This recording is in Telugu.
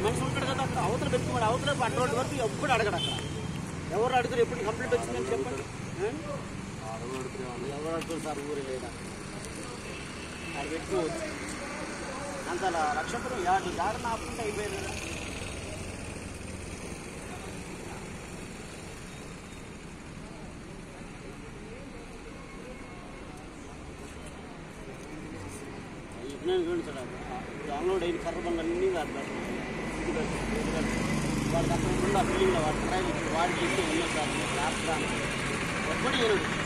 మనిషి ఉంటాడు కదా అక్కడ అవతల పెట్టుకున్నాడు అవతల అటు రోడ్డు వరకు ఎప్పుడు అడగడు అక్కడ ఎవరు అడుగుతారు ఎప్పుడు కంప్లైంట్ వచ్చిందని చెప్పండి ఆ? ఎవరు అడుగుతారు సార్ ఊరు లేదా అది పెట్టుకోవచ్చు అంత లక్షపురం యాడు దారిని ఆపుకుంటే అయిపోయింది కదా విజ్ఞానం గురించి డౌన్లోడ్ అయిన కర్ర బండ్లు అన్నీ కాదు వాళ్ళకి అక్కడ ఉన్న బిల్డింగ్లో వాడు ట్రైన్ ఇచ్చి వాడికి ఇచ్చి ఉన్న సార్ రాష్ట్రానికి ఎప్పుడు చేయలేదు